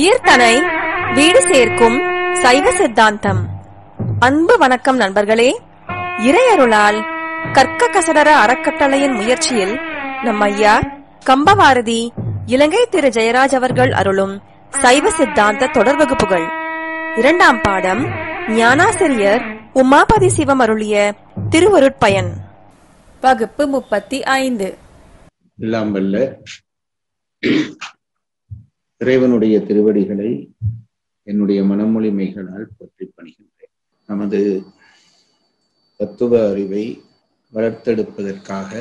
உயிர்தனை வீடு சேர்க்கும் சைவ சித்தாந்தம் அன்பு வணக்கம் நண்பர்களே இறையருளால் கற்க கசடர அறக்கட்டளையின் முயற்சியில் நம் ஐயா கம்பவாரதி இலங்கை திரு ஜெயராஜ் அவர்கள் அருளும் சைவ சித்தாந்த தொடர் வகுப்புகள் இரண்டாம் பாடம் ஞானாசிரியர் உமாபதி சிவம் அருளிய திருவருட்பயன் வகுப்பு முப்பத்தி ஐந்து எல்லாம் வல்ல இறைவனுடைய திருவடிகளை என்னுடைய மனமொழிமைகளால் போற்றி பணிகின்றேன் நமது தத்துவ அறிவை வளர்த்தெடுப்பதற்காக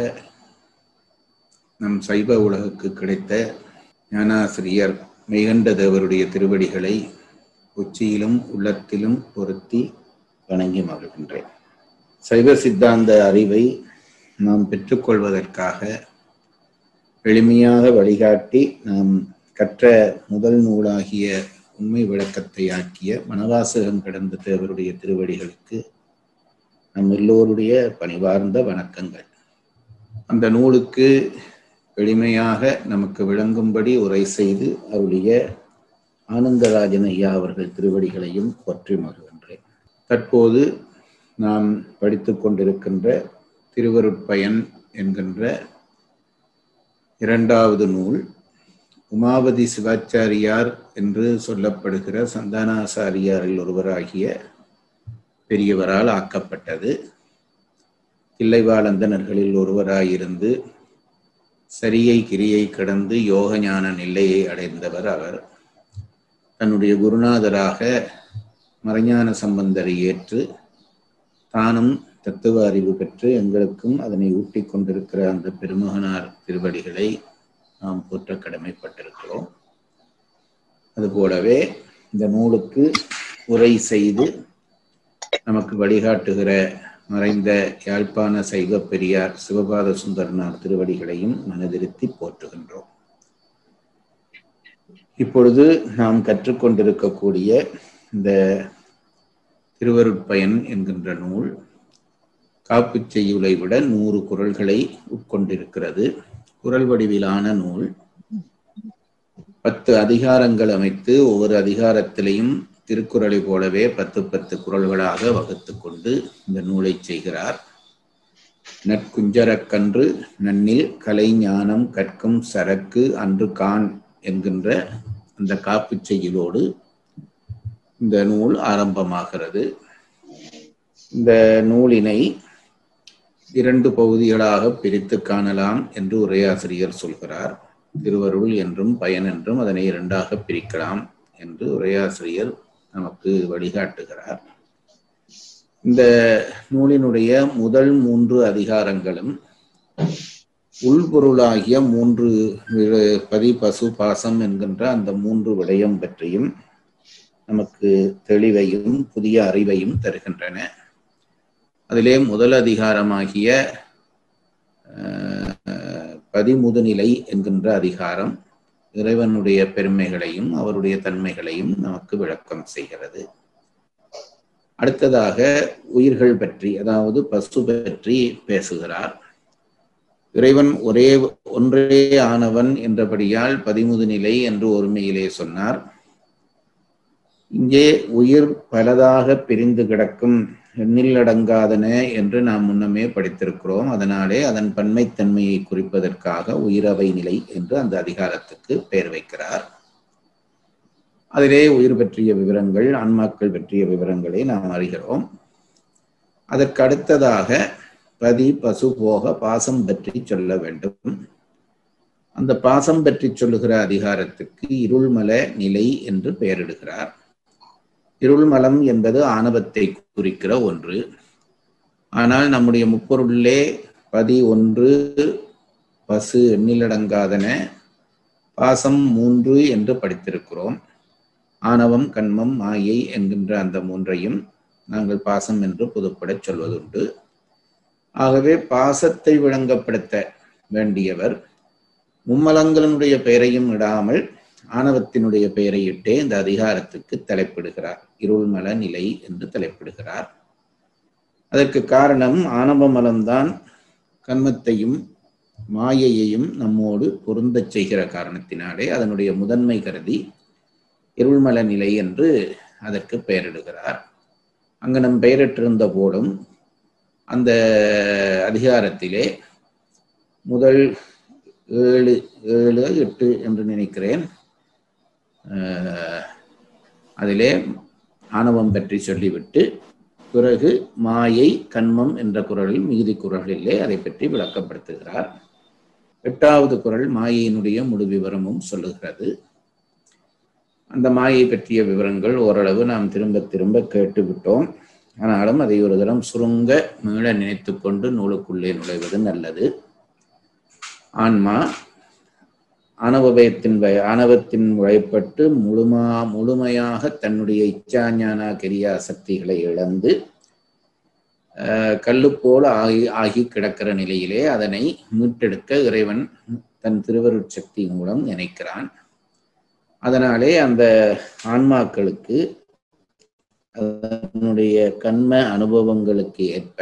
நம் சைவ உலகுக்கு கிடைத்த ஞானாசிரியர் மெய்கண்ட தேவருடைய திருவடிகளை உச்சியிலும் உள்ளத்திலும் பொருத்தி வணங்கி மகிழ்கின்றேன் சைவ சித்தாந்த அறிவை நாம் பெற்றுக்கொள்வதற்காக எளிமையாக வழிகாட்டி நாம் கற்ற முதல் நூலாகிய உண்மை விளக்கத்தை ஆக்கிய மனவாசகம் கடந்த தேவருடைய திருவடிகளுக்கு நம் எல்லோருடைய பணிவார்ந்த வணக்கங்கள் அந்த நூலுக்கு எளிமையாக நமக்கு விளங்கும்படி உரை செய்து அருளிய ஆனந்தராஜன் ஐயா அவர்கள் திருவடிகளையும் போற்றி மகிழ்கின்றேன் தற்போது நாம் படித்து கொண்டிருக்கின்ற திருவருட்பயன் என்கின்ற இரண்டாவது நூல் உமாபதி சிவாச்சாரியார் என்று சொல்லப்படுகிற சந்தானாசாரியாரில் ஒருவராகிய பெரியவரால் ஆக்கப்பட்டது தில்லைவாழந்தனர்களில் ஒருவராயிருந்து சரியை கிரியை கடந்து யோக ஞான நிலையை அடைந்தவர் அவர் தன்னுடைய குருநாதராக மறைஞான சம்பந்தரை ஏற்று தானும் தத்துவ அறிவு பெற்று எங்களுக்கும் அதனை ஊட்டி கொண்டிருக்கிற அந்த பெருமகனார் திருவடிகளை நாம் போற்ற கடமைப்பட்டிருக்கிறோம் அதுபோலவே இந்த நூலுக்கு உரை செய்து நமக்கு வழிகாட்டுகிற மறைந்த யாழ்ப்பாண சைவ பெரியார் சிவபாத சுந்தரனார் திருவடிகளையும் மனதிருத்தி போற்றுகின்றோம் இப்பொழுது நாம் கற்றுக்கொண்டிருக்கக்கூடிய இந்த திருவருட்பயன் என்கின்ற நூல் காப்புச் செய்யுளை விட நூறு குரல்களை உட்கொண்டிருக்கிறது குரல் வடிவிலான நூல் பத்து அதிகாரங்கள் அமைத்து ஒவ்வொரு அதிகாரத்திலையும் திருக்குறளை போலவே பத்து பத்து குரல்களாக வகுத்து கொண்டு இந்த நூலை செய்கிறார் நற்குஞ்சரக்கன்று நன்னில் கலை ஞானம் கற்கும் சரக்கு அன்று கான் என்கின்ற அந்த காப்புச் செய்யுளோடு இந்த நூல் ஆரம்பமாகிறது இந்த நூலினை இரண்டு பகுதிகளாக பிரித்து காணலாம் என்று உரையாசிரியர் சொல்கிறார் திருவருள் என்றும் பயன் என்றும் அதனை இரண்டாக பிரிக்கலாம் என்று உரையாசிரியர் நமக்கு வழிகாட்டுகிறார் இந்த நூலினுடைய முதல் மூன்று அதிகாரங்களும் உள்பொருளாகிய மூன்று பதி பசு பாசம் என்கின்ற அந்த மூன்று விடயம் பற்றியும் நமக்கு தெளிவையும் புதிய அறிவையும் தருகின்றன அதிலே முதல் அதிகாரமாகிய பதிமுதுநிலை என்கின்ற அதிகாரம் இறைவனுடைய பெருமைகளையும் அவருடைய தன்மைகளையும் நமக்கு விளக்கம் செய்கிறது அடுத்ததாக உயிர்கள் பற்றி அதாவது பசு பற்றி பேசுகிறார் இறைவன் ஒரே ஒன்றே ஆனவன் என்றபடியால் பதிமுது நிலை என்று ஒருமையிலே சொன்னார் இங்கே உயிர் பலதாக பிரிந்து கிடக்கும் எண்ணில் அடங்காதன என்று நாம் முன்னமே படித்திருக்கிறோம் அதனாலே அதன் பன்மைத்தன்மையை குறிப்பதற்காக உயிரவை நிலை என்று அந்த அதிகாரத்துக்கு பெயர் வைக்கிறார் அதிலே உயிர் பற்றிய விவரங்கள் ஆன்மாக்கள் பற்றிய விவரங்களை நாம் அறிகிறோம் அதற்கு அடுத்ததாக பதி பசு போக பாசம் பற்றி சொல்ல வேண்டும் அந்த பாசம் பற்றி சொல்லுகிற அதிகாரத்துக்கு இருள்மல நிலை என்று பெயரிடுகிறார் இருள்மலம் என்பது ஆணவத்தை குறிக்கிற ஒன்று ஆனால் நம்முடைய முப்பொருளிலே பதி ஒன்று பசு எண்ணிலடங்காதன பாசம் மூன்று என்று படித்திருக்கிறோம் ஆணவம் கண்மம் மாயை என்கின்ற அந்த மூன்றையும் நாங்கள் பாசம் என்று பொதுப்படச் சொல்வதுண்டு ஆகவே பாசத்தை விளங்கப்படுத்த வேண்டியவர் மும்மலங்களினுடைய பெயரையும் இடாமல் ஆணவத்தினுடைய பெயரை இட்டே இந்த அதிகாரத்துக்கு தலைப்பிடுகிறார் இருள்மல நிலை என்று தலைப்பிடுகிறார் அதற்கு காரணம் ஆணவ மலம்தான் கண்மத்தையும் மாயையையும் நம்மோடு பொருந்தச் செய்கிற காரணத்தினாலே அதனுடைய முதன்மை கருதி இருள்மல நிலை என்று அதற்கு பெயரிடுகிறார் அங்கனம் பெயரிட்டிருந்த போதும் அந்த அதிகாரத்திலே முதல் ஏழு ஏழு எட்டு என்று நினைக்கிறேன் அஹ், அதிலே ஆணவம் பற்றி சொல்லிவிட்டு பிறகு மாயை கண்மம் என்ற குரலில் மீதி குரலிலே அதை பற்றி விளக்கப்படுத்துகிறார் எட்டாவது குரல் மாயையினுடைய முழு விவரமும் சொல்லுகிறது அந்த மாயை பற்றிய விவரங்கள் ஓரளவு நாம் திரும்ப திரும்ப கேட்டு விட்டோம் ஆனாலும் அதை ஒரு தரம் சுருங்க மீள நினைத்து கொண்டு நூலுக்குள்ளே நுழைவது நல்லது ஆன்மா ஆணவபயத்தின் வய ஆணவத்தின் வயப்பட்டு முழுமா முழுமையாக தன்னுடைய இச்சாஞான கிரியா சக்திகளை இழந்து அஹ், கல்லு போல ஆகி ஆகி கிடக்கிற நிலையிலே அதனை மீட்டெடுக்க இறைவன் தன் திருவருட் சக்தி மூலம் நினைக்கிறான் அதனாலே அந்த ஆன்மாக்களுக்கு அதனுடைய கண்ம அனுபவங்களுக்கு ஏற்ப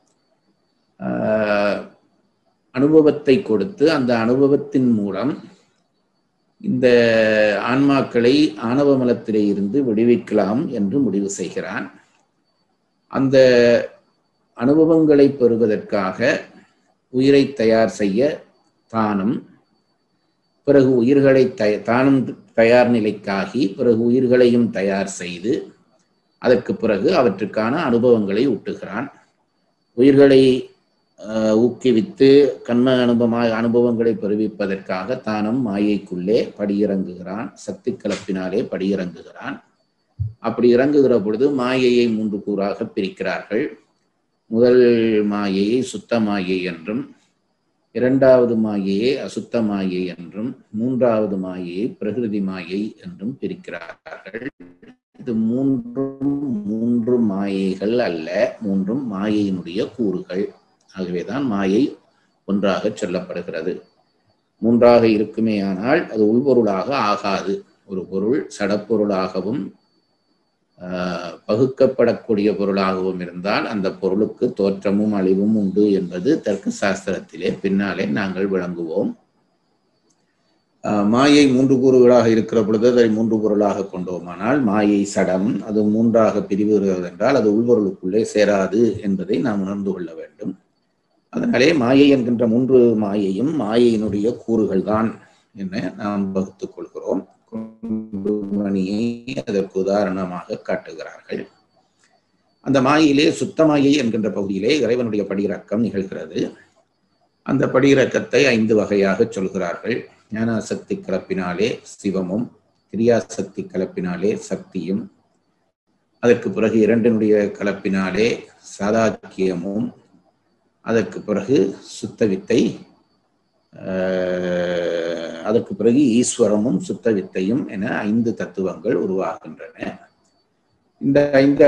ஆஹ், அனுபவத்தை கொடுத்து அந்த அனுபவத்தின் மூலம் இந்த ஆன்மாக்களை ஆணவ மலத்திலே இருந்து விடுவிக்கலாம் என்று முடிவு செய்கிறான் அந்த அனுபவங்களை பெறுவதற்காக உயிரை தயார் செய்ய தானும் பிறகு உயிர்களை தய தானும் தயார் நிலைக்காகி பிறகு உயிர்களையும் தயார் செய்து அதற்கு பிறகு அவற்றுக்கான அனுபவங்களை ஊட்டுகிறான் உயிர்களை ஆஹ், ஊக்குவித்து கண்ம அனுபவ அனுபவங்களை பெறுவிப்பதற்காக தானும் மாயைக்குள்ளே படியிறங்குகிறான் சக்தி கலப்பினாலே படியிறங்குகிறான் அப்படி இறங்குகிற பொழுது மாயையை மூன்று கூறாக பிரிக்கிறார்கள் முதல் மாயையை சுத்த மாயை என்றும் இரண்டாவது மாயையை அசுத்த மாயை என்றும் மூன்றாவது மாயையை பிரகிருதி மாயை என்றும் பிரிக்கிறார்கள் இது மூன்றும் மூன்று மாயைகள் அல்ல மூன்றும் மாயையினுடைய கூறுகள் ஆகவேதான் மாயை ஒன்றாக சொல்லப்படுகிறது மூன்றாக இருக்குமேயானால் அது உள்பொருளாக ஆகாது ஒரு பொருள் சடப்பொருளாகவும் ஆஹ், பகுக்கப்படக்கூடிய பொருளாகவும் இருந்தால் அந்த பொருளுக்கு தோற்றமும் அழிவும் உண்டு என்பது தர்க்க சாஸ்திரத்திலே பின்னாலே நாங்கள் விளங்குவோம் ஆஹ், மாயை மூன்று கூறுகளாக இருக்கிற பொழுது அதை மூன்று பொருளாக கொண்டோமானால் மாயை சடம் அது மூன்றாக பிரிவுகிறது என்றால் அது உள்பொருளுக்குள்ளே சேராது என்பதை நாம் உணர்ந்து கொள்ள வேண்டும் அதனாலே மாயை என்கின்ற மூன்று மாயையும் மாயையினுடைய கூறுகள் தான் என நாம் வகுத்துக் கொள்கிறோம் மணியை அதற்கு உதாரணமாக காட்டுகிறார்கள் அந்த மாயிலே சுத்த மாயை என்கின்ற பகுதியிலே இறைவனுடைய படியிறக்கம் நிகழ்கிறது அந்த படியிறக்கத்தை ஐந்து வகையாக சொல்கிறார்கள் ஞானாசக்தி கலப்பினாலே சிவமும் கிரியாசக்தி கலப்பினாலே சக்தியும் அதற்கு பிறகு இரண்டினுடைய கலப்பினாலே சாதாக்கியமும் அதற்கு பிறகு சுத்த வித்தை ஆஹ், அதற்கு பிறகு ஈஸ்வரமும் சுத்த வித்தையும் என ஐந்து தத்துவங்கள் உருவாகின்றன இந்த ஐந்து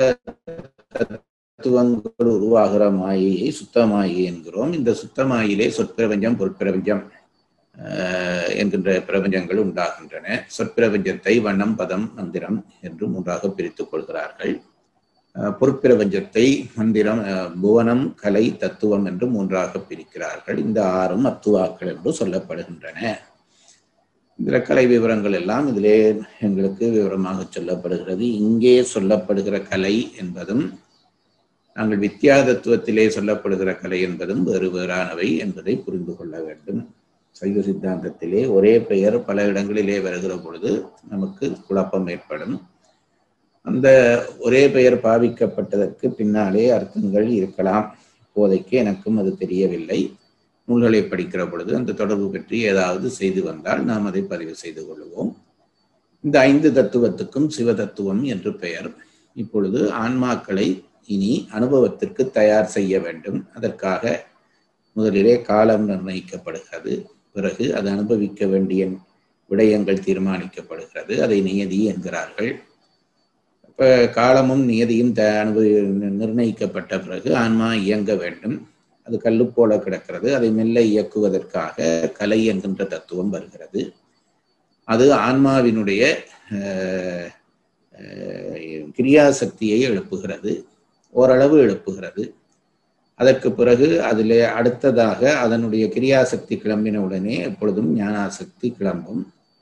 தத்துவங்கள் உருவாகிற மாயையை சுத்த மாயை என்கிறோம் இந்த சுத்த மாயிலே சொற்பிரபஞ்சம் பொற்பிரபஞ்சம் ஆஹ், என்கின்ற பிரபஞ்சங்கள் உண்டாகின்றன சொற்பிரபஞ்சத்தை வண்ணம் பதம் மந்திரம் என்று மூன்றாக பிரித்துக் கொள்கிறார்கள் அஹ் பொற்பிரபஞ்சத்தை மந்திரம் அஹ் புவனம் கலை தத்துவம் என்று மூன்றாக பிரிக்கிறார்கள் இந்த ஆறும் அத்துவாக்கள் என்று சொல்லப்படுகின்றன இதில் கலை விவரங்கள் எல்லாம் இதிலே எங்களுக்கு விவரமாக சொல்லப்படுகிறது இங்கே சொல்லப்படுகிற கலை என்பதும் நாங்கள் வித்யா தத்துவத்திலே சொல்லப்படுகிற கலை என்பதும் வேறு வேறானவை என்பதை புரிந்து கொள்ள வேண்டும் சைவ சித்தாந்தத்திலே ஒரே பெயர் பல இடங்களிலே வருகிற பொழுது நமக்கு குழப்பம் ஏற்படும் அந்த ஒரே பெயர் பாவிக்கப்பட்டதற்கு பின்னாலே அர்த்தங்கள் இருக்கலாம் இப்போதைக்கு எனக்கும் அது தெரியவில்லை நூல்களை படிக்கிற பொழுது அந்த தொடர்பு பற்றி ஏதாவது செய்து வந்தால் நாம் அதை பதிவு செய்து கொள்வோம் இந்த ஐந்து தத்துவத்துக்கும் சிவ தத்துவம் என்று பெயர் இப்பொழுது ஆன்மாக்களை இனி அனுபவத்திற்கு தயார் செய்ய வேண்டும் அதற்காக முதலிலே காலம் நிர்ணயிக்கப்படுகிறது பிறகு அது அனுபவிக்க வேண்டிய விடயங்கள் தீர்மானிக்கப்படுகிறது அதை நியதி என்கிறார்கள் இப்ப காலமும் நியதியும் த அனுபவி நிர்ணயிக்கப்பட்ட பிறகு ஆன்மா இயங்க வேண்டும் அது கல்லு போல கிடக்கிறது அதை மெல்ல இயக்குவதற்காக கலை என்கின்ற தத்துவம் வருகிறது அது ஆன்மாவினுடைய அஹ், அஹ், கிரியாசக்தியை எழுப்புகிறது ஓரளவு எழுப்புகிறது அதற்கு பிறகு அதிலே அடுத்ததாக அதனுடைய கிரியாசக்தி கிளம்பின உடனே எப்பொழுதும் ஞானாசக்தி கிளம்பும்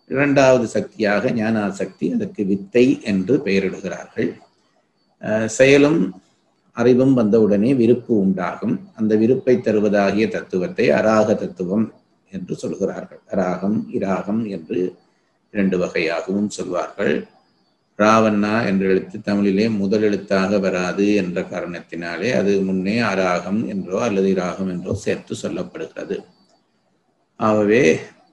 இரண்டாவது சக்தியாக ஞானாசக்தி அதற்கு வித்தை என்று பெயரிடுகிறார்கள் அஹ் செயலும் அறிவும் வந்தவுடனே விருப்பு உண்டாகும் அந்த விருப்பை தருவதாகிய தத்துவத்தை அராக தத்துவம் என்று சொல்கிறார்கள் அராகம் இராகம் என்று இரண்டு வகையாகவும் சொல்வார்கள் ராவண்ணா என்ற எழுத்து தமிழிலே முதல் எழுத்தாக வராது என்ற காரணத்தினாலே அது முன்னே அராகம் என்றோ அல்லது இராகம் என்றோ சேர்த்து சொல்லப்படுகிறது ஆகவே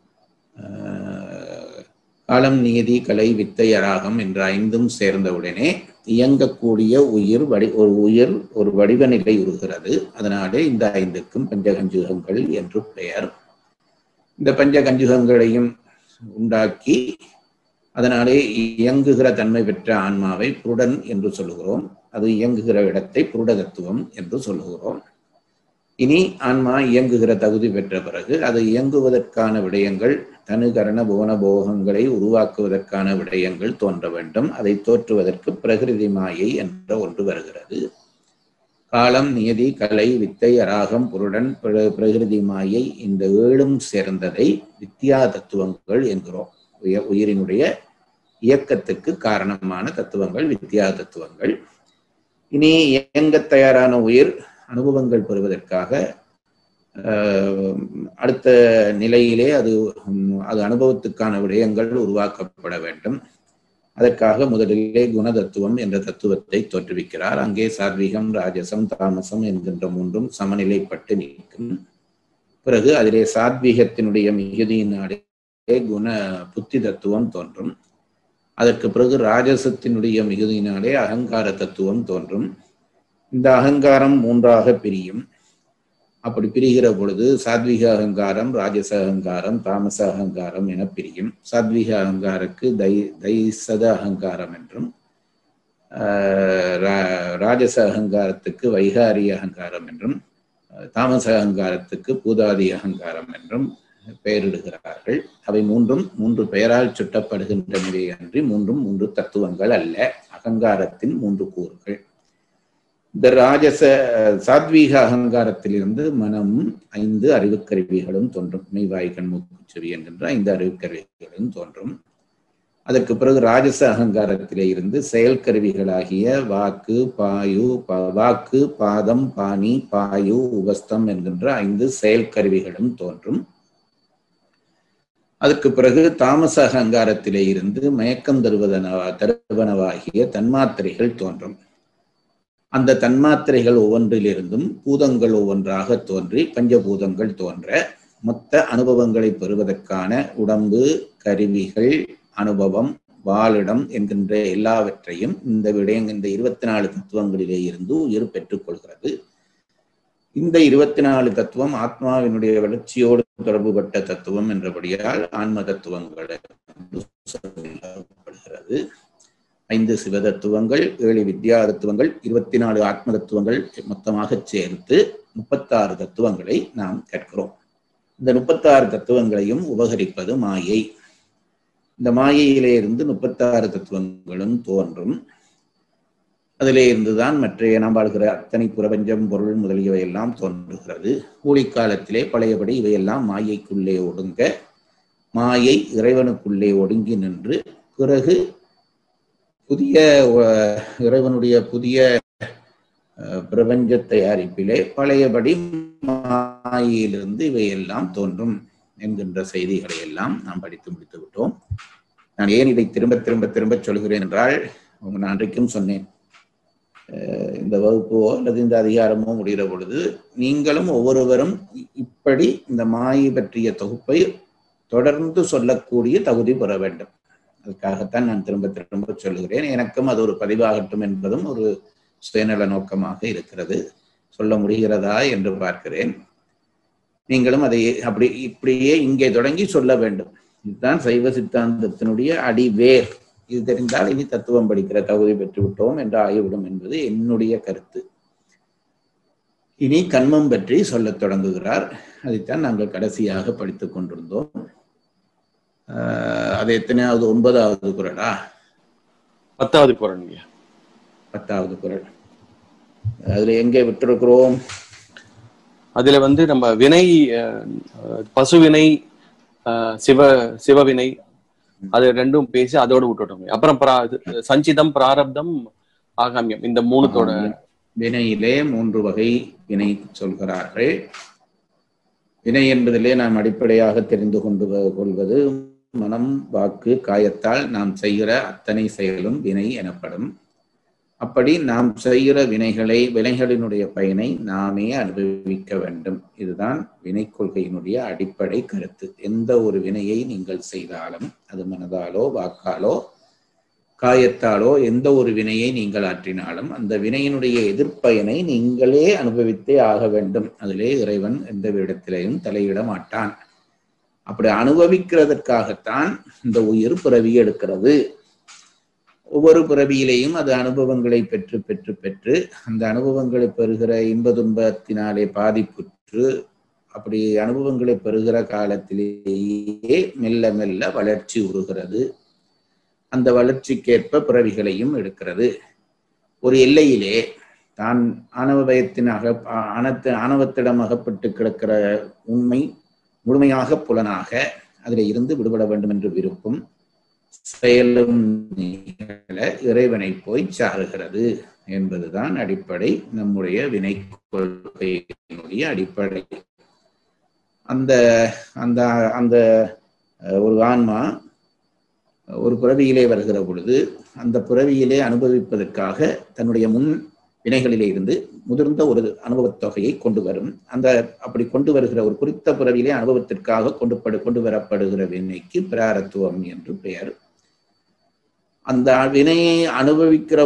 ஆஹ், காலம் நீதி கலை வித்தை அராகம் என்ற ஐந்தும் சேர்ந்தவுடனே இயங்கக்கூடிய உயிர் வடி ஒரு உயிர் ஒரு வடிவ நிலை உருகிறது அதனாலே இந்த ஐந்துக்கும் பஞ்சகஞ்சுகங்கள் என்று பெயர் இந்த பஞ்சகஞ்சுகங்களையும் உண்டாக்கி அதனாலே இயங்குகிற தன்மை பெற்ற ஆன்மாவை புருடன் என்று சொல்லுகிறோம் அது இயங்குகிற இடத்தை புருட தத்துவம் என்று சொல்லுகிறோம் இனி ஆன்மா இயங்குகிற தகுதி பெற்ற பிறகு அது இயங்குவதற்கான விடயங்கள் தனுகரண புவன போகங்களை உருவாக்குவதற்கான விடயங்கள் தோன்ற வேண்டும் அதை தோற்றுவதற்கு பிரகிருதி மாயை என்ற ஒன்று வருகிறது காலம் நியதி கலை வித்தை அராகம் புருடன் பிர- பிரகிருதி மாயை இந்த ஏழும் சேர்ந்ததை வித்யா தத்துவங்கள் என்கிறோம் உய- உயிரினுடைய இயக்கத்துக்கு காரணமான தத்துவங்கள் வித்யா தத்துவங்கள் இனி இயங்கத் தயாரான உயிர் அனுபவங்கள் பெறுவதற்காக ஆஹ், அடுத்த நிலையிலே அது உம், அது அனுபவத்துக்கான விடயங்கள் உருவாக்கப்பட வேண்டும் அதற்காக முதலிலே குணதத்துவம் என்ற தத்துவத்தை தோற்றுவிக்கிறார் அங்கே சாத்விகம் ராஜசம் தாமசம் என்கின்ற மூன்றும் சமநிலைப்பட்டு நிற்கும் பிறகு அதிலே சாத்வீகத்தினுடைய மிகுதியினாலே குண புத்தி தத்துவம் தோன்றும் அதற்கு பிறகு ராஜசத்தினுடைய மிகுதியினாலே அகங்கார தத்துவம் தோன்றும் இந்த அகங்காரம் மூன்றாக பிரியும் அப்படி பிரிகிற பொழுது சாத்விக அகங்காரம் ராஜச அகங்காரம் தாமச அகங்காரம் என பிரியும் சாத்விக அகங்காரக்கு தை தைசத அகங்காரம் என்றும் ஆஹ் ரா- ராஜச அகங்காரத்துக்கு வைகாரி அகங்காரம் என்றும் அஹ் தாமச அகங்காரத்துக்கு பூதாதி அகங்காரம் என்றும் பெயரிடுகிறார்கள் அவை மூன்றும் மூன்று பெயரால் சுட்டப்படுகின்றனவே அன்றி மூன்றும் மூன்று தத்துவங்கள் அல்ல அகங்காரத்தின் மூன்று கூறுகள் இந்த ராஜச சாத்வீக அகங்காரத்திலிருந்து மனம் ஐந்து அறிவுக்கருவிகளும் தோன்றும் மெய்வாய் கண்மூக்கு செவி என்கின்ற ஐந்து அறிவுக்கருவிகளும் தோன்றும் அதற்கு பிறகு ராஜச அகங்காரத்திலே இருந்து செயல்கருவிகளாகிய வாக்கு பாயு பா- வாக்கு பாதம் பாணி பாயு உபஸ்தம் என்கின்ற ஐந்து செயல்கருவிகளும் தோன்றும் அதற்கு பிறகு தாமச அகங்காரத்திலே இருந்து மயக்கம் தருவதனவா தருவனவாகிய தன்மாத்திரைகள் தோன்றும் அந்த தன்மாத்திரைகள் ஒவ்வொன்றிலிருந்தும் பூதங்கள் ஒவ்வொன்றாக தோன்றி பஞ்சபூதங்கள் தோன்ற மொத்த அனுபவங்களை பெறுவதற்கான உடம்பு கருவிகள் அனுபவம் வாழிடம் என்கின்ற எல்லாவற்றையும் இந்த விடயம் இந்த இருபத்தி நாலு தத்துவங்களிலே இருந்து உயிர் பெற்றுக்கொள்கிறது இந்த இருபத்தி நாலு தத்துவம் ஆத்மாவினுடைய வளர்ச்சியோடு தொடர்புபட்ட தத்துவம் என்றபடியால் ஆன்ம தத்துவங்கள் என்று சொல்லப்படுகிறது ஐந்து சிவ தத்துவங்கள் ஏழு வித்யா தத்துவங்கள் இருபத்தி நாலு ஆத்ம தத்துவங்கள் மொத்தமாக சேர்த்து முப்பத்தாறு தத்துவங்களை நாம் கற்கிறோம் இந்த முப்பத்தாறு தத்துவங்களையும் உபகரிப்பது மாயை இந்த மாயையிலே இருந்து முப்பத்தாறு தத்துவங்களும் தோன்றும் அதிலே இருந்துதான் மற்றைய நாம் வாழ்கிற அத்தனை பிரபஞ்சம் பொருள் முதலியவை எல்லாம் தோன்றுகிறது ஊழிக்காலத்திலே பழையபடி இவையெல்லாம் மாயைக்குள்ளே ஒடுங்க மாயை இறைவனுக்குள்ளே ஒடுங்கி நின்று பிறகு புதிய அஹ், இறைவனுடைய புதிய அஹ், பிரபஞ்ச தயாரிப்பிலே பழையபடி மாயிலிருந்து இவையெல்லாம் தோன்றும் என்கின்ற செய்திகளை எல்லாம் நாம் படித்து முடித்து விட்டோம் நான் ஏன் இதை திரும்ப திரும்ப திரும்ப சொல்கிறேன் என்றால் உங்க நான் அன்றைக்கும் சொன்னேன் அஹ், இந்த வகுப்போ அல்லது இந்த அதிகாரமோ முடிகிற பொழுது நீங்களும் ஒவ்வொருவரும் இ- இப்படி இந்த மாயை பற்றிய தொகுப்பை தொடர்ந்து சொல்லக்கூடிய தகுதி பெற வேண்டும் அதுக்காகத்தான் நான் திரும்ப திரும்ப சொல்லுகிறேன் எனக்கும் அது ஒரு பதிவாகட்டும் என்பதும் ஒரு சுயநல நோக்கமாக இருக்கிறது சொல்ல முடிகிறதா என்று பார்க்கிறேன் நீங்களும் அதை அப்படி இப்படியே இங்கே தொடங்கி சொல்ல வேண்டும் இதுதான் சைவ சித்தாந்தத்தினுடைய அடிவேர் இது தெரிந்தால் இனி தத்துவம் படிக்கிற தகுதி பெற்று விட்டோம் என்று ஆகிவிடும் என்பது என்னுடைய கருத்து இனி கண்மம் பற்றி சொல்லத் தொடங்குகிறார் அதைத்தான் நாங்கள் கடைசியாக படித்துக் கொண்டிருந்தோம் ஆஹ் அது எத்தனையாவது ஒன்பதாவது குரலா பத்தாவது குரல் ஐயா பத்தாவது குரல் அதுல எங்கே விட்டிருக்கிறோம் அதுல வந்து நம்ம வினை அஹ், அஹ், பசுவினை அஹ், சிவ சிவவினை அது ரெண்டும் பேசி அதோட விட்டுட்டோம் அப்புறம் பிரா- இது சஞ்சிதம் பிராரப்தம் ஆகாமியம் இந்த மூணுத்தோட வினையிலே மூன்று வகை வினை சொல்கிறார்கள் வினை என்பதிலே நாம் அடிப்படையாக தெரிந்து கொண்டு வ- கொள்வது மனம் வாக்கு காயத்தால் நாம் செய்கிற அத்தனை செயலும் வினை எனப்படும் அப்படி நாம் செய்கிற வினைகளை வினைகளினுடைய பயனை நாமே அனுபவிக்க வேண்டும் இதுதான் வினை கொள்கையினுடைய அடிப்படை கருத்து எந்த ஒரு வினையை நீங்கள் செய்தாலும் அது மனதாலோ வாக்காலோ காயத்தாலோ எந்த ஒரு வினையை நீங்கள் ஆற்றினாலும் அந்த வினையினுடைய எதிர்ப்பயனை நீங்களே அனுபவித்தே ஆக வேண்டும் அதிலே இறைவன் எந்த இடத்திலேயும் தலையிட மாட்டான் அப்படி அனுபவிக்கிறதற்காகத்தான் இந்த உயிர் பிறவி எடுக்கிறது ஒவ்வொரு பிறவியிலேயும் அது அனுபவங்களை பெற்று பெற்று பெற்று அந்த அனுபவங்களை பெறுகிற இன்ப துன்பத்தினாலே பாதிப்புற்று அப்படி அனுபவங்களை பெறுகிற காலத்திலேயே மெல்ல மெல்ல வளர்ச்சி உறுகிறது அந்த வளர்ச்சிக்கேற்ப பிறவிகளையும் எடுக்கிறது ஒரு எல்லையிலே தான் ஆணவ பயத்தின் அக ஆணத்து ஆணவத்திடம் அகப்பட்டு கிடக்கிற உண்மை முழுமையாக புலனாக அதில் இருந்து விடுபட வேண்டும் என்று விருப்பம் செயலும் நிகழ இறைவனை போய் சாருகிறது என்பதுதான் அடிப்படை நம்முடைய வினை கொள்கையினுடைய அடிப்படை அந்த அந்த அந்த அஹ், ஒரு ஆன்மா ஒரு பிறவியிலே வருகிற பொழுது அந்த பிறவியிலே அனுபவிப்பதற்காக தன்னுடைய முன் வினைகளிலே இருந்து முதிர்ந்த ஒரு அனுபவத் தொகையை கொண்டு வரும் அந்த அப்படி கொண்டு வருகிற ஒரு குறித்த பிறவியிலே அனுபவத்திற்காக கொண்டு படு கொண்டு வரப்படுகிற வினைக்கு பிராரத்துவம் என்று பெயர் அந்த வினையை அனுபவிக்கிற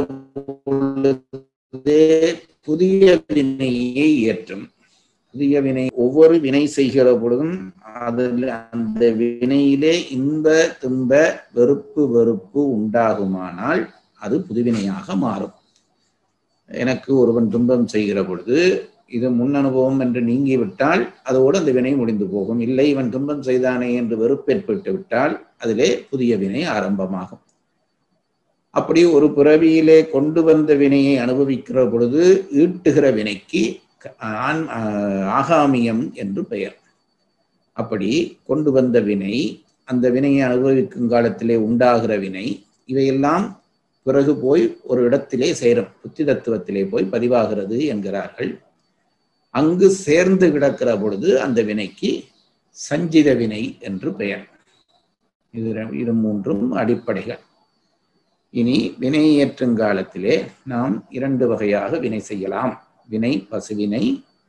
பொழுதே புதிய வினையை ஏற்றும் புதிய வினை ஒவ்வொரு வினை செய்கிற பொழுதும் அதில் அந்த வினையிலே இன்ப துன்ப வெறுப்பு வெறுப்பு உண்டாகுமானால் அது புதுவினையாக மாறும் எனக்கு ஒருவன் துன்பம் செய்கிற பொழுது இது முன் அனுபவம் என்று நீங்கிவிட்டால் அதோடு அந்த வினை முடிந்து போகும் இல்லை இவன் துன்பம் செய்தானே என்று வெறுப்பு ஏற்பட்டு விட்டால் அதிலே புதிய வினை ஆரம்பமாகும் அப்படி ஒரு பிறவியிலே கொண்டு வந்த வினையை அனுபவிக்கிற பொழுது ஈட்டுகிற வினைக்கு ஆண் ஆஹ் ஆகாமியம் என்று பெயர் அப்படி கொண்டு வந்த வினை அந்த வினையை அனுபவிக்கும் காலத்திலே உண்டாகிற வினை இவையெல்லாம் பிறகு போய் ஒரு இடத்திலே சேரும் புத்தி தத்துவத்திலே போய் பதிவாகிறது என்கிறார்கள் அங்கு சேர்ந்து கிடக்கிற பொழுது அந்த வினைக்கு சஞ்சித வினை என்று பெயர் இது ரெ- இது மூன்றும் அடிப்படைகள் இனி வினை ஏற்றும் காலத்திலே நாம் இரண்டு வகையாக வினை செய்யலாம் வினை பசுவினை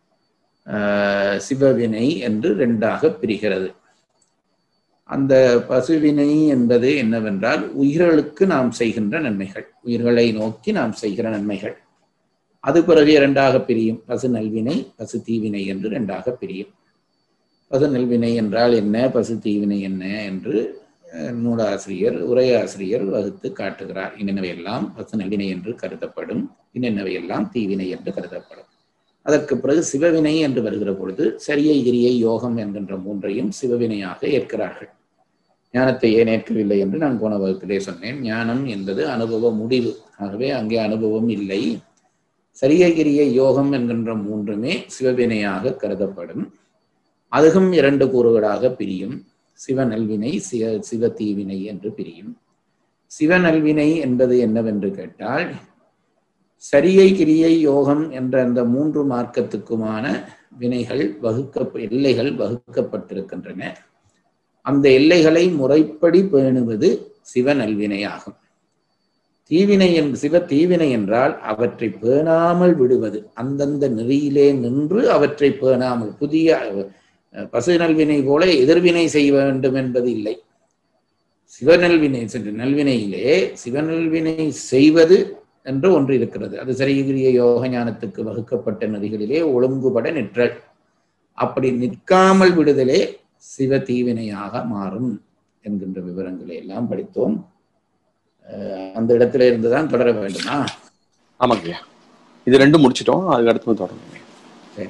ஆஹ், சிவவினை என்று ரெண்டாக பிரிகிறது அந்த பசுவினை என்பது என்னவென்றால் உயிர்களுக்கு நாம் செய்கின்ற நன்மைகள் உயிர்களை நோக்கி நாம் செய்கிற நன்மைகள் அது பிறகு இரண்டாக பிரியும் பசு நல்வினை பசு தீவினை என்று இரண்டாக பிரியும் பசு நல்வினை என்றால் என்ன பசு தீவினை என்ன என்று அஹ், நூலாசிரியர் உரையாசிரியர் வகுத்து காட்டுகிறார் இன்னென்னவையெல்லாம் பசு நல்வினை என்று கருதப்படும் இன்னென்னவையெல்லாம் தீவினை என்று கருதப்படும் அதற்கு பிறகு சிவவினை என்று வருகிற பொழுது சரியை கிரியை யோகம் என்கின்ற மூன்றையும் சிவவினையாக ஏற்கிறார்கள் ஞானத்தை ஏன் ஏற்கவில்லை என்று நான் போன வகுப்பிலே சொன்னேன் ஞானம் என்பது அனுபவ முடிவு ஆகவே அங்கே அனுபவம் இல்லை சரியை கிரியை யோகம் என்கின்ற மூன்றுமே சிவவினையாக கருதப்படும் அதுவும் இரண்டு கூறுகளாக பிரியும் சிவநல்வினை சிவ சிவ தீவினை என்று பிரியும் சிவநல்வினை என்பது என்னவென்று கேட்டால் சரியை கிரியை யோகம் என்ற அந்த மூன்று மார்க்கத்துக்குமான வினைகள் வகுக்க எல்லைகள் வகுக்கப்பட்டிருக்கின்றன அந்த எல்லைகளை முறைப்படி பேணுவது சிவநல்வினையாகும் தீவினை என் சிவ தீவினை என்றால் அவற்றை பேணாமல் விடுவது அந்தந்த நெறியிலே நின்று அவற்றை பேணாமல் புதிய அஹ், பசு நல்வினை போல எதிர்வினை செய்ய வேண்டும் என்பது இல்லை சிவநல்வினை சென்ற நல்வினையிலே சிவநல்வினை செய்வது என்று ஒன்று இருக்கிறது அது சரியகிரிய யோக ஞானத்துக்கு வகுக்கப்பட்ட நதிகளிலே ஒழுங்குபட நிற்றல் அப்படி நிற்காமல் விடுதலே சிவ தீவினையாக மாறும் என்கின்ற விவரங்களை எல்லாம் படித்தோம் அஹ் அந்த இடத்துல இருந்துதான் தொடர வேண்டுமா ஆமாங்கய்யா இது ரெண்டும் முடிச்சிட்டோம் அதுக்கு அடுத்து தொடரும் சரி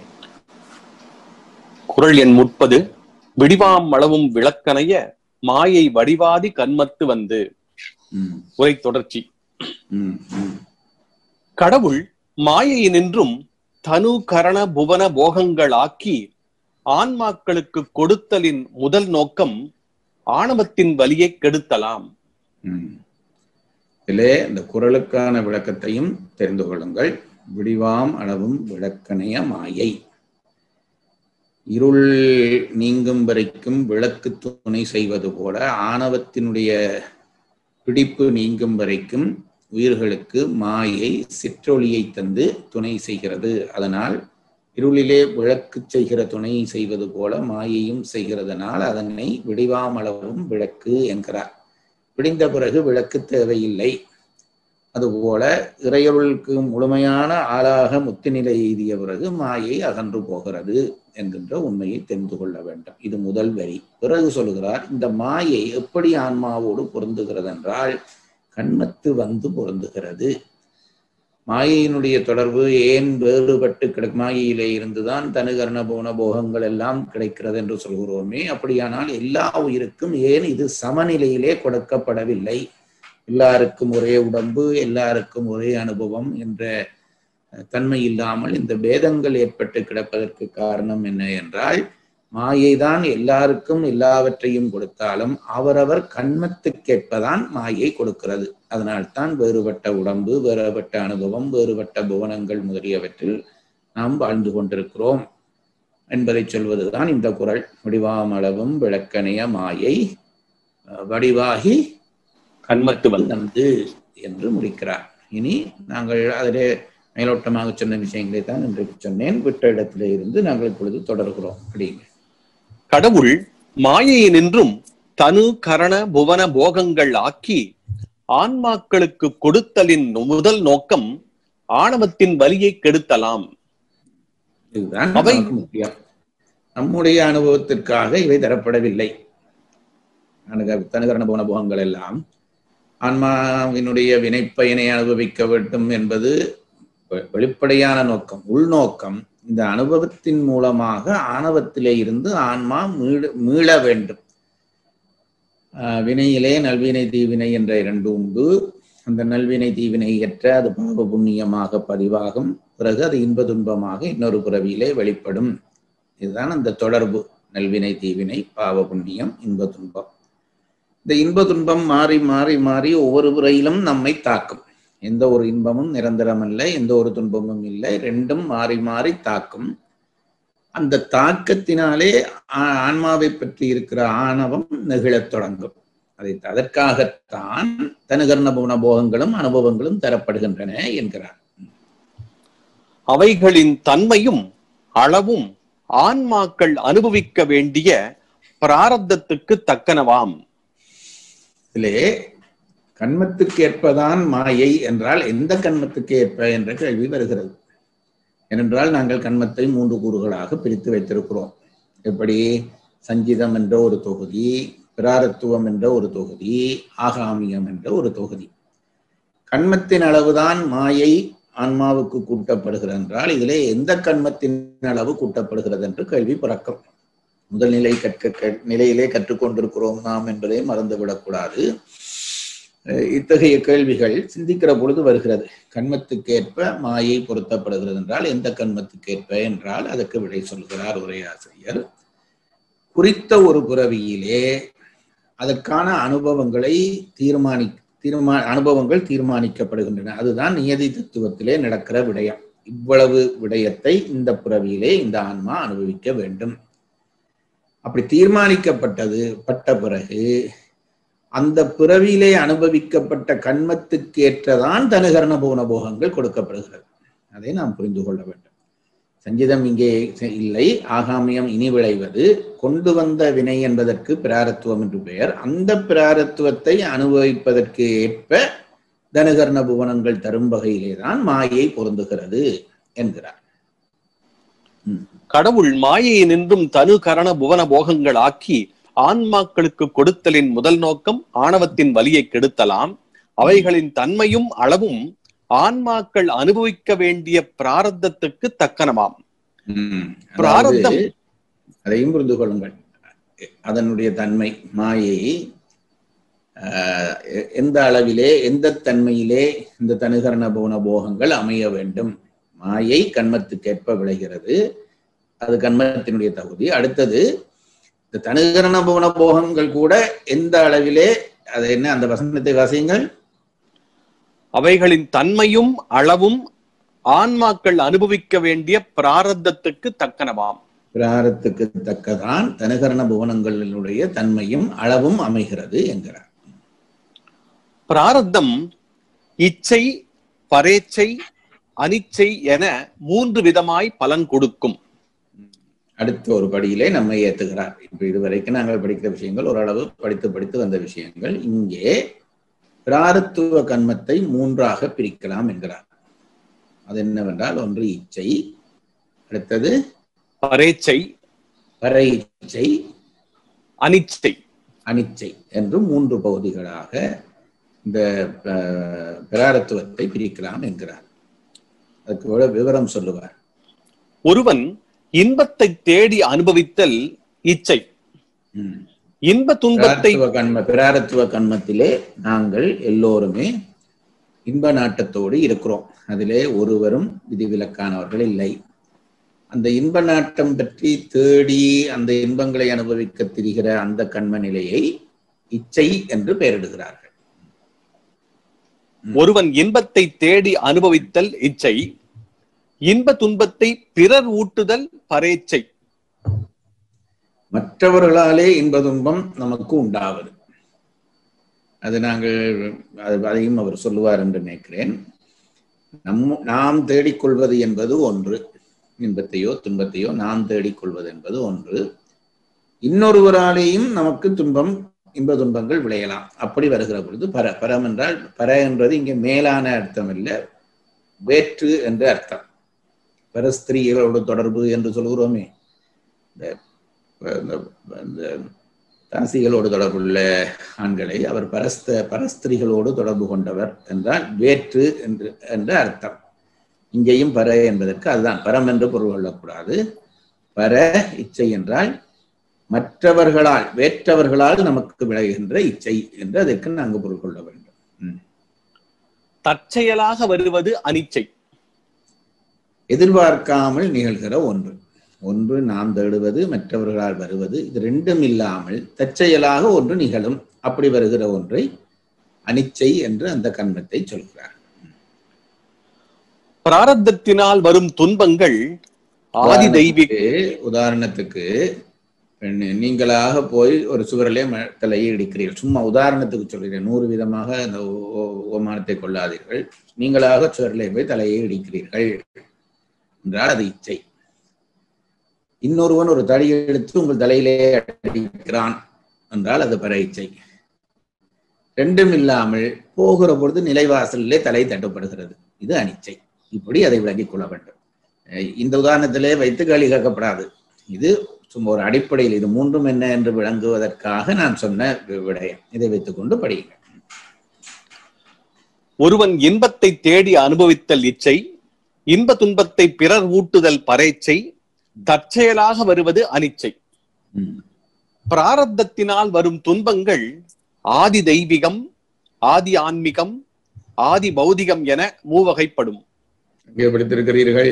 குரல் எண் முப்பது விடிவாம் அளவும் விளக்கனைய மாயை வடிவாதி கண்மத்து வந்து ம், உரை தொடர்ச்சி ம், ம், கடவுள் மாயையினின்றும் தனு கரண புவன போகங்களாக்கி ஆன்மாக்களுக்கு கொடுத்தலின் முதல் நோக்கம் ஆணவத்தின் வலியை கெடுத்தலாம் ம். இதிலே இந்த குரலுக்கான விளக்கத்தையும் தெரிந்து கொள்ளுங்கள் விடிவாம் அளவும் விளக்கணைய மாயை இருள் நீங்கும் வரைக்கும் விளக்கு துணை செய்வது போல ஆணவத்தினுடைய பிடிப்பு நீங்கும் வரைக்கும் உயிர்களுக்கு மாயை சிற்றொளியை தந்து துணை செய்கிறது அதனால் இருளிலே விளக்கு செய்கிற துணை செய்வது போல மாயையும் செய்கிறதுனால் அதனை விடிவாமளவும் விளக்கு என்கிறார் விடிந்த பிறகு விளக்கு தேவையில்லை அதுபோல இறையொருளுக்கு முழுமையான ஆளாக முத்துநிலை எய்திய பிறகு மாயை அகன்று போகிறது என்கின்ற உண்மையை தெரிந்து கொள்ள வேண்டும் இது முதல் வரி பிறகு சொல்கிறார் இந்த மாயை எப்படி ஆன்மாவோடு பொருந்துகிறது என்றால் கண்மத்து வந்து பொருந்துகிறது மாயையினுடைய தொடர்பு ஏன் வேறுபட்டு கிட மாயையிலே இருந்துதான் தனுகரண போன போகங்கள் எல்லாம் கிடைக்கிறது என்று சொல்கிறோமே அப்படியானால் எல்லா உயிருக்கும் ஏன் இது சமநிலையிலே கொடுக்கப்படவில்லை எல்லாருக்கும் ஒரே உடம்பு எல்லாருக்கும் ஒரே அனுபவம் என்ற தன்மை இல்லாமல் இந்த பேதங்கள் ஏற்பட்டு கிடப்பதற்கு காரணம் என்ன என்றால் மாயைதான் எல்லாருக்கும் எல்லாவற்றையும் கொடுத்தாலும் அவரவர் கண்மத்துக்கேற்பதான் மாயை கொடுக்கிறது அதனால்தான் வேறுபட்ட உடம்பு வேறுபட்ட அனுபவம் வேறுபட்ட புவனங்கள் முதலியவற்றில் நாம் வாழ்ந்து கொண்டிருக்கிறோம் என்பதை சொல்வதுதான் இந்த குரல் வடிவாமளவும் விளக்கணைய மாயை அஹ், வடிவாகி கண்மத்து வல்ல வந்து என்று முடிக்கிறார் இனி நாங்கள் அதிலே மேலோட்டமாக சொன்ன விஷயங்களை தான் இன்றைக்கு சொன்னேன் விட்ட இடத்திலே இருந்து நாங்கள் இப்பொழுது தொடர்கிறோம் அப்படிங்க கடவுள் மாயையினின்றும் தனு கரண புவன போகங்கள் ஆக்கி ஆன்மாக்களுக்கு கொடுத்தலின் முதல் நோக்கம் ஆணவத்தின் வலியை கெடுத்தலாம் இதுதான் அவை- நமக்கு முக்கியம் நம்முடைய அனுபவத்திற்காக இவை தரப்படவில்லை அனுக- தனுகரண போன போகங்கள் எல்லாம் ஆன்மாவினுடைய வினைப்பயனை அனுபவிக்க வேண்டும் என்பது வெ- வெளிப்படையான நோக்கம் உள்நோக்கம் இந்த அனுபவத்தின் மூலமாக ஆணவத்திலே இருந்து ஆன்மா மீள மீள வேண்டும் ஆஹ் வினையிலே நல்வினை தீவினை என்ற இரண்டு உண்டு அந்த நல்வினை தீவினை ஏற்ற அது பாவ புண்ணியமாக பதிவாகும் பிறகு அது இன்ப துன்பமாக இன்னொரு பிறவியிலே வெளிப்படும் இதுதான் அந்த தொடர்பு நல்வினை தீவினை பாவ புண்ணியம் இன்ப துன்பம் இந்த இன்ப துன்பம் மாறி மாறி மாறி ஒவ்வொரு முறையிலும் நம்மை தாக்கும் எந்த ஒரு இன்பமும் நிரந்தரம் இல்லை எந்த ஒரு துன்பமும் இல்லை ரெண்டும் மாறி மாறி தாக்கும் அந்த தாக்கத்தினாலே ஆ- ஆன்மாவை பற்றி இருக்கிற ஆணவம் நெகிழத் தொடங்கும் அதை அதற்காகத்தான் தனுகர்ண குண போகங்களும் அனுபவங்களும் தரப்படுகின்றன என்கிறார் அவைகளின் தன்மையும் அளவும் ஆன்மாக்கள் அனுபவிக்க வேண்டிய பிராரத்தத்துக்கு தக்கனவாம் இதிலே கண்மத்துக்கு ஏற்பதான் மாயை என்றால் எந்த கண்மத்துக்கு ஏற்ப என்ற கேள்வி வருகிறது ஏனென்றால் நாங்கள் கண்மத்தை மூன்று கூறுகளாக பிரித்து வைத்திருக்கிறோம் எப்படி சஞ்சிதம் என்ற ஒரு தொகுதி பிராரத்துவம் என்ற ஒரு தொகுதி ஆகாமியம் என்ற ஒரு தொகுதி கண்மத்தின் அளவுதான் மாயை ஆன்மாவுக்கு கூட்டப்படுகிறது என்றால் இதிலே எந்த கண்மத்தின் அளவு கூட்டப்படுகிறது என்று கேள்வி பிறக்கும் முதல் நிலை கற்க க- நிலையிலே கற்றுக்கொண்டிருக்கிறோம் நாம் என்பதை மறந்துவிடக்கூடாது அஹ் இத்தகைய கேள்விகள் சிந்திக்கிற பொழுது வருகிறது கண்மத்துக்கேற்ப மாயை பொருத்தப்படுகிறது என்றால் எந்த கண்மத்துக்கேற்ப என்றால் அதற்கு விடை சொல்கிறார் உரையாசிரியர் குறித்த ஒரு பிறவியிலே அதற்கான அனுபவங்களை தீர்மானி தீர்மா அனுபவங்கள் தீர்மானிக்கப்படுகின்றன அதுதான் நியதி தத்துவத்திலே நடக்கிற விடயம் இவ்வளவு விடயத்தை இந்த பிறவியிலே இந்த ஆன்மா அனுபவிக்க வேண்டும் அப்படி தீர்மானிக்கப்பட்டது பட்ட பிறகு அந்த பிறவியிலே அனுபவிக்கப்பட்ட கண்மத்துக்கு ஏற்றதான் தனுகரண போன போகங்கள் கொடுக்கப்படுகிறது அதை நாம் புரிந்து கொள்ள வேண்டும் சஞ்சிதம் இங்கே இல்லை ஆகாமியம் இனி விளைவது கொண்டு வந்த வினை என்பதற்கு பிராரத்துவம் என்று பெயர் அந்த பிராரத்துவத்தை அனுபவிப்பதற்கு ஏற்ப தனுகர்ண புவனங்கள் தரும் வகையிலே தான் மாயை பொருந்துகிறது என்கிறார் கடவுள் மாயையினின்றும் தனு கரண புவன போகங்கள் ஆக்கி ஆன்மாக்களுக்கு கொடுத்தலின் முதல் நோக்கம் ஆணவத்தின் வலியை கெடுத்தலாம் அவைகளின் தன்மையும் அளவும் ஆன்மாக்கள் அனுபவிக்க வேண்டிய பிராரத்தத்துக்கு தக்கனமாம் ம். பிராரத்தம். அதாவது, அதையும் புரிந்து கொள்ளுங்கள் அதனுடைய தன்மை மாயை ஆஹ், எ- எந்த அளவிலே எந்த தன்மையிலே இந்த தனுகரண போன போகங்கள் அமைய வேண்டும் மாயை கண்மத்துக்கேற்ப விளைகிறது அது கண்மத்தினுடைய தகுதி அடுத்தது இந்த தனுகரண புவன போகங்கள் கூட எந்த அளவிலே அது என்ன அந்த வசனத்தை வாசியுங்கள் அவைகளின் தன்மையும் அளவும் ஆன்மாக்கள் அனுபவிக்க வேண்டிய பிராரத்தத்துக்கு தக்கனவாம் பிராரத்துக்கு தக்கதான் தனுகரண புவனங்களினுடைய தன்மையும் அளவும் அமைகிறது என்கிறார் பிராரத்தம் இச்சை பரேச்சை அனிச்சை என மூன்று விதமாய் பலன் கொடுக்கும் அடுத்த ஒரு படியிலே நம்மை ஏத்துகிறார் இப்ப இதுவரைக்கும் நாங்கள் படிக்கிற விஷயங்கள் ஓரளவு படித்து படித்து வந்த விஷயங்கள் இங்கே பிராரத்துவ கண்மத்தை மூன்றாக பிரிக்கலாம் என்கிறார் அது என்னவென்றால் ஒன்று இச்சை அடுத்தது பரேச்சை பறை இச்சை அனிச்சை அனிச்சை என்று மூன்று பகுதிகளாக இந்த அஹ், பிராரத்துவத்தை பிரிக்கலாம் என்கிறார் அதுக்கு விவ- விவரம் சொல்லுவார் ஒருவன் இன்பத்தை தேடி அனுபவித்தல் இச்சை ம். இன்ப துன்பத்தை பிராரத்துவ கண்ம பிராரத்துவ கண்மத்திலே நாங்கள் எல்லோருமே இன்ப நாட்டத்தோடு இருக்கிறோம் அதிலே ஒருவரும் விதிவிலக்கானவர்கள் இல்லை அந்த இன்ப நாட்டம் பற்றி தேடி அந்த இன்பங்களை அனுபவிக்க திரிகிற அந்த கண்ம நிலையை இச்சை என்று பெயரிடுகிறார்கள் ஒருவன் இன்பத்தை தேடி அனுபவித்தல் இச்சை இன்ப துன்பத்தை பிறர் ஊட்டுதல் பரேச்சை மற்றவர்களாலே இன்ப துன்பம் நமக்கு உண்டாவது அது நாங்கள் அது- அதையும் அவர் சொல்லுவார் என்று நினைக்கிறேன் நம் நாம் தேடிக்கொள்வது என்பது ஒன்று இன்பத்தையோ துன்பத்தையோ நாம் தேடிக்கொள்வது என்பது ஒன்று இன்னொருவராலேயும் நமக்கு துன்பம் இன்ப துன்பங்கள் விளையலாம் அப்படி வருகிற பொழுது பர பரம் என்றால் பர என்றது இங்கே மேலான அர்த்தம் இல்லை வேற்று என்ற அர்த்தம் பரஸ்திரீகளோடு தொடர்பு என்று சொல்கிறோமே இந்த இந்த- இந்த தாசிகளோடு தொடர்புள்ள ஆண்களை அவர் பரஸ்த பரஸ்திரிகளோடு தொடர்பு கொண்டவர் என்றால் வேற்று என்று என்ற அர்த்தம் இங்கேயும் பர என்பதற்கு அதுதான் பரம் என்று பொருள் கொள்ளக்கூடாது பர இச்சை என்றால் மற்றவர்களால் வேற்றவர்களால் நமக்கு விளைகின்ற இச்சை என்று அதற்கு நாங்கள் பொருள் கொள்ள வேண்டும் ம். தற்செயலாக வருவது அனிச்சை எதிர்பார்க்காமல் நிகழ்கிற ஒன்று ஒன்று நாம் தேடுவது மற்றவர்களால் வருவது இது ரெண்டும் இல்லாமல் தற்செயலாக ஒன்று நிகழும் அப்படி வருகிற ஒன்றை அனிச்சை என்று அந்த கண்மத்தை சொல்கிறார் பிராரத்தத்தினால் வரும் துன்பங்கள் ஆதி தெய்வீக உதாரணத்துக்கு- உதாரணத்துக்கு நீ- நீங்களாக போய் ஒரு சுவரிலே ம- தலையை இடிக்கிறீர்கள் சும்மா உதாரணத்துக்கு சொல்கிறேன் நூறு விதமாக அந்த ஓ- ஓ- ஓமானத்தை கொள்ளாதீர்கள் நீங்களாக சுவரிலே போய் தலையை இடிக்கிறீர்கள் என்றால் அது இச்சை இன்னொருவன் ஒரு தடியை எடுத்து உங்கள் தலையிலே அடிக்கிறான் என்றால் அது பர இச்சை ரெண்டும் இல்லாமல் போகிற பொழுது நிலைவாசலிலே தலை தட்டப்படுகிறது இது அனிச்சை இப்படி அதை விளங்கிக் கொள்ள வேண்டும் அஹ் இந்த உதாரணத்திலே வைத்து கேள்வி கேட்கப்படாது இது சும்மா ஒரு அடிப்படையில் இது மூன்றும் என்ன என்று விளங்குவதற்காக நான் சொன்ன வி- விடயம் இதை வைத்துக்கொண்டு படியுங்க ஒருவன் இன்பத்தை தேடி அனுபவித்தல் இச்சை இன்ப துன்பத்தை பிறர் ஊட்டுதல் பரேச்சை தற்செயலாக வருவது அனிச்சை ம். பிராரத்தத்தினால் வரும் துன்பங்கள் ஆதி தெய்வீகம் ஆதி ஆன்மீகம் ஆதி பௌதிகம் என மூவகைப்படும் எங்கே படித்திருக்கிறீர்கள்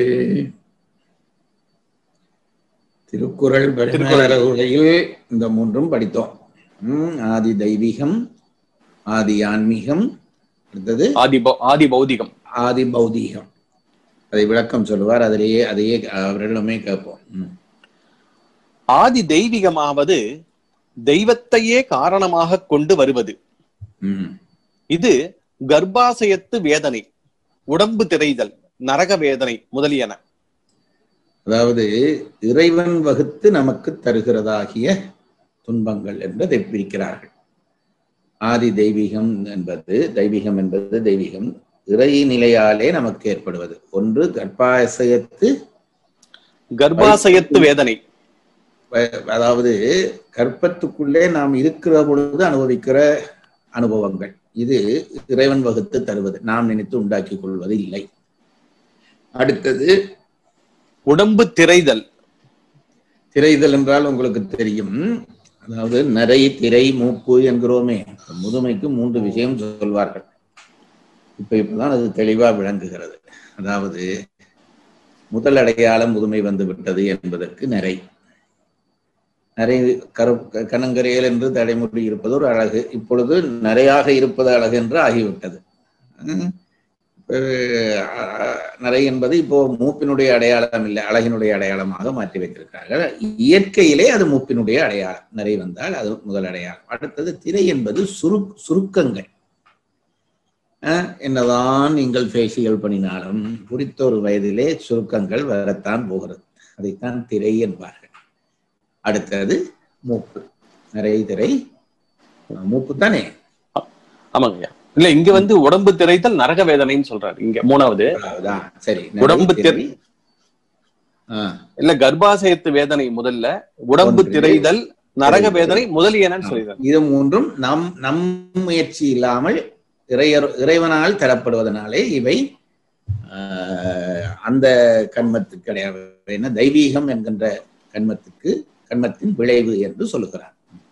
திருக்குறள் திருக்குறள். உரையில் இந்த மூன்றும் படித்தோம் ம், ஆதி தெய்வீகம் ஆதி ஆன்மீகம் அடுத்தது ஆதி பௌ- ஆதி பௌதிகம் ஆதி பௌதீகம் அதை விளக்கம் சொல்லுவார் அதிலேயே அதையே அவர்களிடமே கேட்போம் ம். ஆதி தெய்வீகமாவது தெய்வத்தையே காரணமாக கொண்டு வருவது ம். இது கர்ப்பாசயத்து வேதனை உடம்பு திரைதல் நரக வேதனை முதலியன அதாவது இறைவன் வகுத்து நமக்கு தருகிறதாகிய துன்பங்கள் என்று அதை பிரிக்கிறார்கள் ஆதி தெய்வீகம் என்பது தெய்வீகம் என்பது தெய்வீகம் இறை நிலையாலே நமக்கு ஏற்படுவது ஒன்று கர்ப்பாசயத்து கர்ப்பாசயத்து வேதனை வ- அதாவது கற்பத்துக்குள்ளே நாம் இருக்கிற பொழுது அனுபவிக்கிற அனுபவங்கள் இது இறைவன் வகுத்து தருவது நாம் நினைத்து உண்டாக்கிக் கொள்வது இல்லை அடுத்தது உடம்பு திரைதல் திரைதல் என்றால் உங்களுக்கு தெரியும் அதாவது நரை திரை மூப்பு என்கிறோமே முதுமைக்கு மூன்று விஷயம் சொல்வார்கள் இப்ப இப்பதான் அது தெளிவா விளங்குகிறது அதாவது முதல் அடையாளம் முதுமை வந்து விட்டது என்பதற்கு நிறை நிறைய கரு கனங்கரையல் என்று தடைமுடி இருப்பது ஒரு அழகு இப்பொழுது நிறையாக இருப்பது அழகு என்று ஆகிவிட்டது உம் அஹ் நிறை என்பது இப்போ மூப்பினுடைய அடையாளம் இல்லை அழகினுடைய அடையாளமாக மாற்றி வைத்திருக்கிறார்கள் இயற்கையிலே அது மூப்பினுடைய அடையாளம் நிறை வந்தால் அது முதல் அடையாளம் அடுத்தது திரை என்பது சுரு சுருக்கங்கள் அஹ் என்னதான் நீங்கள் ஃபேஷியல் பண்ணினாலும் குறித்த ஒரு வயதிலே சுருக்கங்கள் வரத்தான் போகிறது அதைத்தான் திரை என்பார்கள் அடுத்தது மூப்பு நிறைய திரை மூப்பு தானே ஆமாங்க ஐயா இல்ல இங்க வந்து உடம்பு திரைத்தல் நரக வேதனைன்னு சொல்றாரு இங்க மூணாவது அதான் சரி உடம்பு நிறைய திரை- ஆஹ் இல்ல கர்ப்பாசயத்து வேதனை முதல்ல உடம்பு ஒன்று. திரைதல் நரக திரைதல். வேதனை முதலியனன்னு சொல்லிடுறாரு இது மூன்றும் நம் நம் முயற்சி இல்லாமல் இறையர் இறைவனால் தரப்படுவதனாலே இவை ஆஹ், அந்த கண்மத்துக்கு கிடையாது என்ன தெய்வீகம் என்கின்ற கண்மத்துக்கு கண்மத்தின் விளைவு என்று சொல்லுகிறார்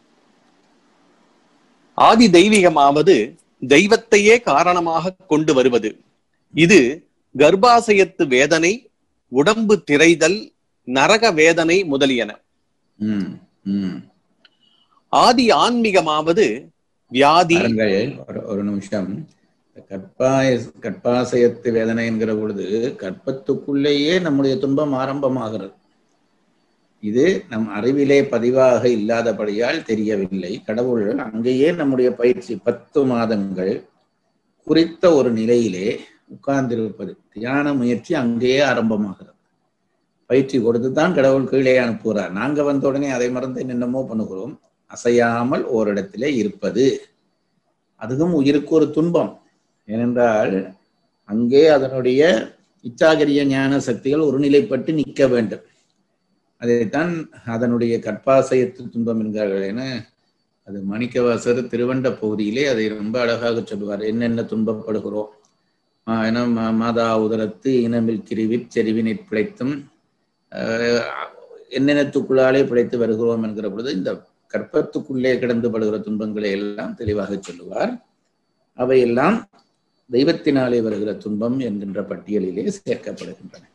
ஆதி தெய்வீகமாவது தெய்வத்தையே காரணமாக கொண்டு வருவது இது கர்ப்பாசயத்து வேதனை உடம்பு திரைதல் நரக வேதனை முதலியன ம், ம். ஆதி ஆன்மீகமாவது வியாதி பாருங்கள், ஒரு ஒரு நிமிஷம் கற்பாய கற்பாசயத்து வேதனை என்கிற பொழுது கற்பத்துக்குள்ளேயே நம்முடைய துன்பம் ஆரம்பமாகிறது இது நம் அறிவிலே பதிவாக இல்லாதபடியால் தெரியவில்லை கடவுள் அங்கேயே நம்முடைய பயிற்சி பத்து மாதங்கள் குறித்த ஒரு நிலையிலே உட்கார்ந்திருப்பது தியான முயற்சி அங்கேயே ஆரம்பமாகிறது பயிற்சி கொடுத்து தான் கடவுள் கீழே அனுப்புகிறார் நாங்க வந்த உடனே அதை மறந்து என்னென்னமோ பண்ணுகிறோம் அசையாமல் ஓரிடத்திலே இருப்பது அதுவும் உயிருக்கு ஒரு துன்பம் ஏனென்றால் அங்கே அதனுடைய இச்சாகரிய ஞான சக்திகள் ஒருநிலைப்பட்டு நிற்க வேண்டும் அதைத்தான் அதனுடைய கற்பாசயத்து துன்பம் என்கிறார்கள் என அது மணிக்கவாசர் திருவண்ட பகுதியிலே அதை ரொம்ப அழகாக சொல்லுவார் என்னென்ன துன்பப்படுகிறோம் ஆஹ் என மா- மாதா உதரத்து இனமில் கிரிவிற் செறிவினிற் பிழைத்தும் ஆஹ் என்னென்னத்துக்குள்ளாலே பிழைத்து வருகிறோம் என்கிற பொழுது இந்த கற்பத்துக்குள்ளே கிடந்து படுகிற துன்பங்களை எல்லாம் தெளிவாக சொல்லுவார் அவையெல்லாம் தெய்வத்தினாலே வருகிற துன்பம் என்கின்ற பட்டியலிலே சேர்க்கப்படுகின்றன